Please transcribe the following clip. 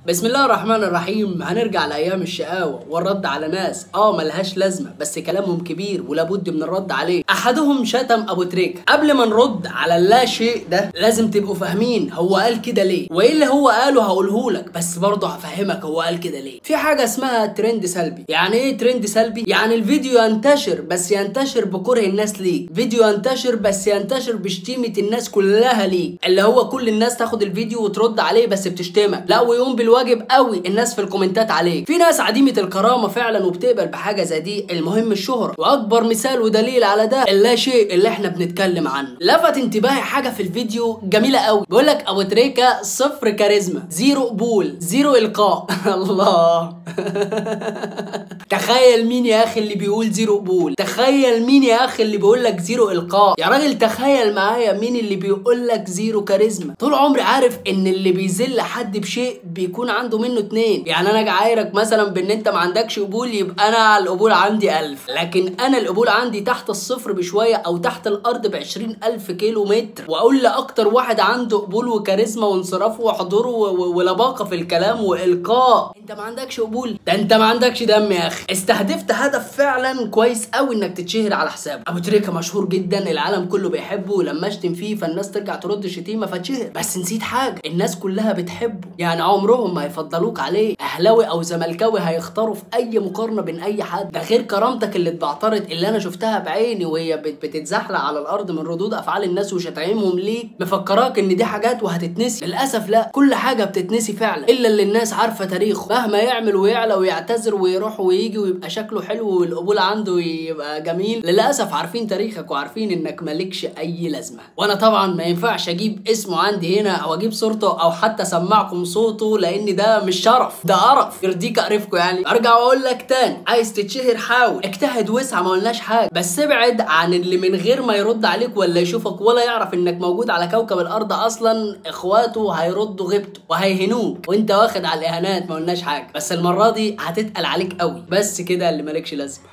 بسم الله الرحمن الرحيم هنرجع لايام الشقاوه والرد على ناس اه ملهاش لازمه بس كلامهم كبير ولابد من الرد عليه احدهم شتم ابو تريكه قبل ما نرد على اللا شيء ده لازم تبقوا فاهمين هو قال كده ليه وايه اللي هو قاله هقوله لك بس برضه هفهمك هو قال كده ليه في حاجه اسمها ترند سلبي يعني ايه ترند سلبي يعني الفيديو ينتشر بس ينتشر بكره الناس ليه فيديو ينتشر بس ينتشر بشتيمه الناس كلها ليه اللي هو كل الناس تاخد الفيديو وترد عليه بس بتشتمك لا ويقوم بالواجب قوي الناس في الكومنتات عليه في ناس عديمه الكرامه فعلا وبتقبل بحاجه زي دي المهم الشهره واكبر مثال ودليل على ده اللا شيء اللي احنا بنتكلم عنه لفت انتباهي حاجه في الفيديو جميله قوي بيقول لك ابو تريكه صفر كاريزما زيرو قبول زيرو القاء الله تخيل مين يا اخي اللي بيقول زيرو قبول تخيل مين يا اخي اللي بيقول لك زيرو القاء يا راجل تخيل معايا مين اللي بيقول لك زيرو كاريزما طول عمري عارف ان اللي بيذل حد بشيء بيكون عنده منه اتنين يعني انا اجي عايرك مثلا بان انت ما عندكش قبول يبقى انا القبول عندي ألف لكن انا القبول عندي تحت الصفر بشويه او تحت الارض ب ألف كيلو متر واقول لاكتر واحد عنده قبول وكاريزما وانصراف وحضور و- و- ولباقه في الكلام والقاء انت ما عندكش قبول ده انت ما عندكش دم يا اخي استهدفت هدف فعلا كويس قوي انك تتشهر على حسابه ابو تريكه مشهور جدا العالم كله بيحبه ولما اشتم فيه فالناس ترجع ترد شتيمه فتشهر بس نسيت حاجه الناس كلها بتحبه يعني عمرهم ما هيفضلوك عليه اهلاوي او زملكاوي هيختاروا في اي مقارنه بين اي حد ده غير كرامتك اللي اتبعترت اللي انا شفتها بعيني وهي بت- بتتزحلق على الارض من ردود افعال الناس وشتايمهم ليك مفكراك ان دي حاجات وهتتنسي للاسف لا كل حاجه بتتنسي فعلا الا اللي الناس عارفه تاريخه مهما يعمل ويعلى ويعتذر ويروح ويجي ويبقى شكله حلو والقبول عنده يبقى جميل للاسف عارفين تاريخك وعارفين انك مالكش اي لازمه وانا طبعا ما ينفعش اجيب اسمه عندي هنا او اجيب صورته او حتى اسمعكم صوته لان ده مش شرف ده قرف يرضيك اعرفكم يعني ارجع واقول لك تاني عايز تتشهر حاول اجتهد واسعى ما قلناش حاجه بس ابعد عن اللي من غير ما يرد عليك ولا يشوفك ولا يعرف انك موجود على كوكب الارض اصلا اخواته هيردوا غيبته وهيهنوك وانت واخد على الاهانات ما قلناش حاجه بس المره دي هتتقل عليك قوي بس كده اللي مالكش لازمه